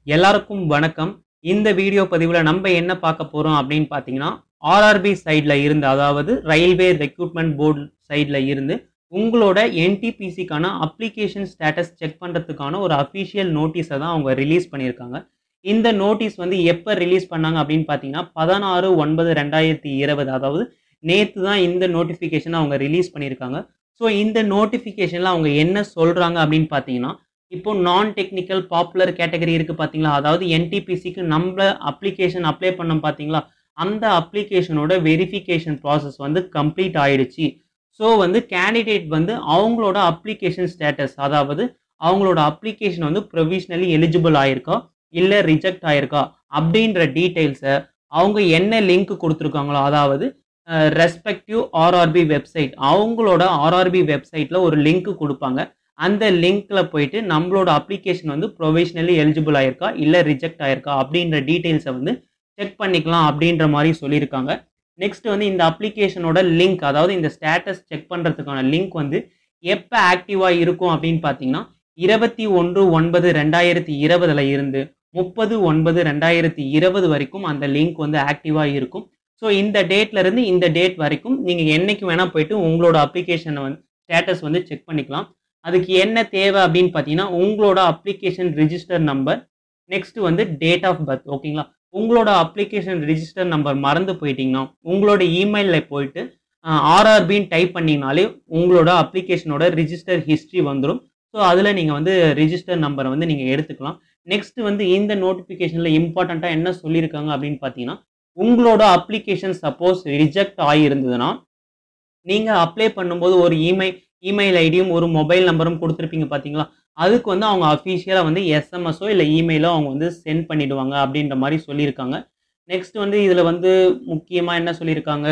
எல்லாருக்கும் வணக்கம் இந்த வீடியோ பதிவில் நம்ம என்ன பார்க்க போகிறோம் அப்படின்னு பார்த்தீங்கன்னா ஆர்ஆர்பி சைடில் இருந்து அதாவது ரயில்வே ரெக்ரூட்மெண்ட் போர்டு சைடில் இருந்து உங்களோட என்டிபிசிக்கான அப்ளிகேஷன் ஸ்டேட்டஸ் செக் பண்ணுறதுக்கான ஒரு அஃபிஷியல் நோட்டீஸை தான் அவங்க ரிலீஸ் பண்ணியிருக்காங்க இந்த நோட்டீஸ் வந்து எப்போ ரிலீஸ் பண்ணாங்க அப்படின்னு பார்த்தீங்கன்னா பதினாறு ஒன்பது ரெண்டாயிரத்தி இருபது அதாவது நேற்று தான் இந்த நோட்டிஃபிகேஷனை அவங்க ரிலீஸ் பண்ணியிருக்காங்க ஸோ இந்த நோட்டிஃபிகேஷனில் அவங்க என்ன சொல்கிறாங்க அப்படின்னு பார்த்தீங்கன்னா இப்போ நான் டெக்னிக்கல் பாப்புலர் கேட்டகரி இருக்குது பார்த்தீங்களா அதாவது என்டிபிசிக்கு நம்ம அப்ளிகேஷன் அப்ளை பண்ணோம் பார்த்தீங்களா அந்த அப்ளிகேஷனோட வெரிஃபிகேஷன் ப்ராசஸ் வந்து கம்ப்ளீட் ஆயிடுச்சு ஸோ வந்து கேண்டிடேட் வந்து அவங்களோட அப்ளிகேஷன் ஸ்டேட்டஸ் அதாவது அவங்களோட அப்ளிகேஷன் வந்து ப்ரொவிஷ்னலி எலிஜிபிள் ஆயிருக்கா இல்லை ரிஜெக்ட் ஆயிருக்கா அப்படின்ற டீட்டெயில்ஸை அவங்க என்ன லிங்க் கொடுத்துருக்காங்களோ அதாவது ரெஸ்பெக்டிவ் ஆர்ஆர்பி வெப்சைட் அவங்களோட ஆர்ஆர்பி வெப்சைட்டில் ஒரு லிங்க் கொடுப்பாங்க அந்த லிங்க்ல போயிட்டு நம்மளோட அப்ளிகேஷன் வந்து ப்ரொவிஷ்னலி எலிஜிபிள் ஆயிருக்கா இல்லை ரிஜெக்ட் ஆயிருக்கா அப்படின்ற டீட்டெயில்ஸை வந்து செக் பண்ணிக்கலாம் அப்படின்ற மாதிரி சொல்லியிருக்காங்க நெக்ஸ்ட் வந்து இந்த அப்ளிகேஷனோட லிங்க் அதாவது இந்த ஸ்டேட்டஸ் செக் பண்ணுறதுக்கான லிங்க் வந்து எப்போ ஆக்டிவாக இருக்கும் அப்படின்னு பார்த்தீங்கன்னா இருபத்தி ஒன்று ஒன்பது ரெண்டாயிரத்தி இருபதுல இருந்து முப்பது ஒன்பது ரெண்டாயிரத்தி இருபது வரைக்கும் அந்த லிங்க் வந்து ஆக்டிவாக இருக்கும் ஸோ இந்த டேட்ல இருந்து இந்த டேட் வரைக்கும் நீங்கள் என்னைக்கு வேணால் போயிட்டு உங்களோட அப்ளிகேஷனை வந்து ஸ்டேட்டஸ் வந்து செக் பண்ணிக்கலாம் அதுக்கு என்ன தேவை அப்படின்னு பார்த்தீங்கன்னா உங்களோட அப்ளிகேஷன் ரிஜிஸ்டர் நம்பர் நெக்ஸ்ட் வந்து டேட் ஆஃப் பர்த் ஓகேங்களா உங்களோட அப்ளிகேஷன் ரிஜிஸ்டர் நம்பர் மறந்து போயிட்டீங்கன்னா உங்களோட இமெயிலில் போயிட்டு ஆர்ஆர்பின்னு டைப் பண்ணிங்கனாலே உங்களோட அப்ளிகேஷனோட ரிஜிஸ்டர் ஹிஸ்ட்ரி வந்துடும் ஸோ அதில் நீங்கள் வந்து ரிஜிஸ்டர் நம்பரை வந்து நீங்கள் எடுத்துக்கலாம் நெக்ஸ்ட் வந்து இந்த நோட்டிஃபிகேஷனில் இம்பார்ட்டண்ட்டாக என்ன சொல்லியிருக்காங்க அப்படின்னு பார்த்தீங்கன்னா உங்களோட அப்ளிகேஷன் சப்போஸ் ரிஜெக்ட் ஆகியிருந்ததுன்னா நீங்கள் அப்ளை பண்ணும்போது ஒரு இமெயில் இமெயில் ஐடியும் ஒரு மொபைல் நம்பரும் கொடுத்துருப்பீங்க பார்த்தீங்களா அதுக்கு வந்து அவங்க அஃபிஷியலாக வந்து எஸ்எம்எஸோ இல்லை இமெயிலோ அவங்க வந்து சென்ட் பண்ணிடுவாங்க அப்படின்ற மாதிரி சொல்லியிருக்காங்க நெக்ஸ்ட் வந்து இதில் வந்து முக்கியமாக என்ன சொல்லியிருக்காங்க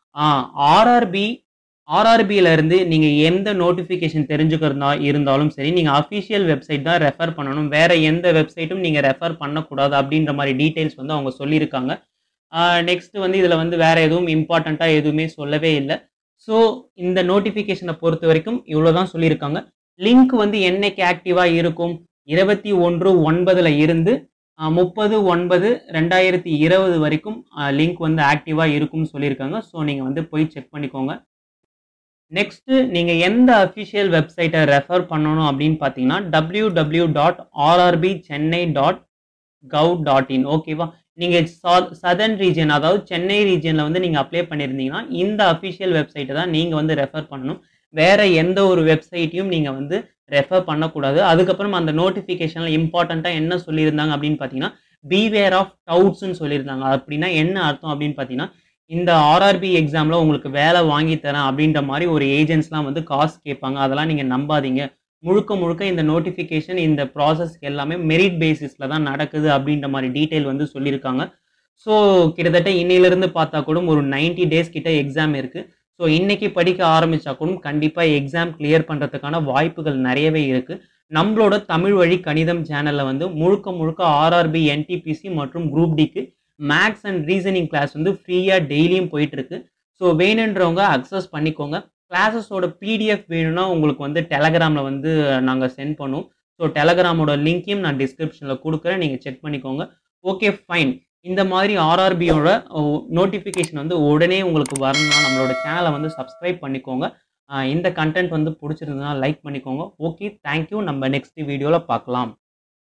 ஆர்ஆர்பி ஆர்ஆர்பியில இருந்து நீங்கள் எந்த நோட்டிஃபிகேஷன் தெரிஞ்சுக்கிறதா இருந்தாலும் சரி நீங்கள் அஃபிஷியல் வெப்சைட் தான் ரெஃபர் பண்ணணும் வேற எந்த வெப்சைட்டும் நீங்கள் ரெஃபர் பண்ணக்கூடாது அப்படின்ற மாதிரி டீட்டெயில்ஸ் வந்து அவங்க சொல்லியிருக்காங்க நெக்ஸ்ட் வந்து இதில் வந்து வேற எதுவும் இம்பார்ட்டண்ட்டாக எதுவுமே சொல்லவே இல்லை ஸோ இந்த நோட்டிஃபிகேஷனை பொறுத்த வரைக்கும் இவ்வளோ தான் சொல்லியிருக்காங்க லிங்க் வந்து என்னைக்கு ஆக்டிவாக இருக்கும் இருபத்தி ஒன்று ஒன்பதுல இருந்து முப்பது ஒன்பது ரெண்டாயிரத்தி இருபது வரைக்கும் லிங்க் வந்து ஆக்டிவாக இருக்கும்னு சொல்லியிருக்காங்க ஸோ நீங்கள் வந்து போய் செக் பண்ணிக்கோங்க நெக்ஸ்ட்டு நீங்கள் எந்த அஃபிஷியல் வெப்சைட்டை ரெஃபர் பண்ணணும் அப்படின்னு பார்த்தீங்கன்னா W W dot RRB Chennai dot gov dot in ஓகேவா நீங்கள் சதர்ன் ரீஜன் அதாவது சென்னை ரீஜனில் வந்து நீங்கள் அப்ளை பண்ணியிருந்தீங்கன்னா இந்த அஃபிஷியல் வெப்சைட்டை தான் நீங்கள் வந்து ரெஃபர் பண்ணணும் வேற எந்த ஒரு வெப்சைட்டையும் நீங்கள் வந்து ரெஃபர் பண்ணக்கூடாது அதுக்கப்புறம் அந்த நோட்டிஃபிகேஷனில் இம்பார்ட்டண்ட்டாக என்ன சொல்லியிருந்தாங்க அப்படின்னு பார்த்தீங்கன்னா பீவேர் ஆஃப் டவுட்ஸ்னு சொல்லியிருந்தாங்க அப்படின்னா என்ன அர்த்தம் அப்படின்னு பார்த்தீங்கன்னா இந்த ஆர்ஆர்பி எக்ஸாமில் உங்களுக்கு வேலை வாங்கி தரேன் அப்படின்ற மாதிரி ஒரு ஏஜென்ட்ஸ்லாம் வந்து காசு கேட்பாங்க அதெல்லாம் நீங்கள் நம்பாதீங்க முழுக்க முழுக்க இந்த நோட்டிஃபிகேஷன் இந்த ப்ராசஸ் எல்லாமே மெரிட் பேசிஸில் தான் நடக்குது அப்படின்ற மாதிரி டீட்டெயில் வந்து சொல்லியிருக்காங்க ஸோ கிட்டத்தட்ட இன்னையிலேருந்து பார்த்தா கூட ஒரு நைன்டி டேஸ் கிட்ட எக்ஸாம் இருக்குது ஸோ இன்னைக்கு படிக்க ஆரம்பித்தா கூட கண்டிப்பாக எக்ஸாம் கிளியர் பண்ணுறதுக்கான வாய்ப்புகள் நிறையவே இருக்குது நம்மளோட தமிழ் வழி கணிதம் சேனலில் வந்து முழுக்க முழுக்க ஆர்ஆர்பி என்டிபிசி மற்றும் குரூப் டிக்கு மேக்ஸ் அண்ட் ரீசனிங் கிளாஸ் வந்து ஃப்ரீயாக டெய்லியும் போயிட்டுருக்கு ஸோ வேணுன்றவங்க அக்சஸ் பண்ணிக்கோங்க கிளாஸஸோட பிடிஎஃப் வேணும்னா உங்களுக்கு வந்து டெலகிராமில் வந்து நாங்கள் சென்ட் பண்ணுவோம் ஸோ டெலகிராமோட லிங்க்கையும் நான் டிஸ்கிரிப்ஷனில் கொடுக்குறேன் நீங்கள் செக் பண்ணிக்கோங்க ஓகே ஃபைன் இந்த மாதிரி ஆர்ஆர்பியோட நோட்டிஃபிகேஷன் வந்து உடனே உங்களுக்கு வரணும்னா நம்மளோட சேனலை வந்து சப்ஸ்கிரைப் பண்ணிக்கோங்க இந்த கண்டென்ட் வந்து பிடிச்சிருந்ததுன்னா லைக் பண்ணிக்கோங்க ஓகே தேங்க்யூ நம்ம நெக்ஸ்ட் வீடியோவில் பார்க்கலாம்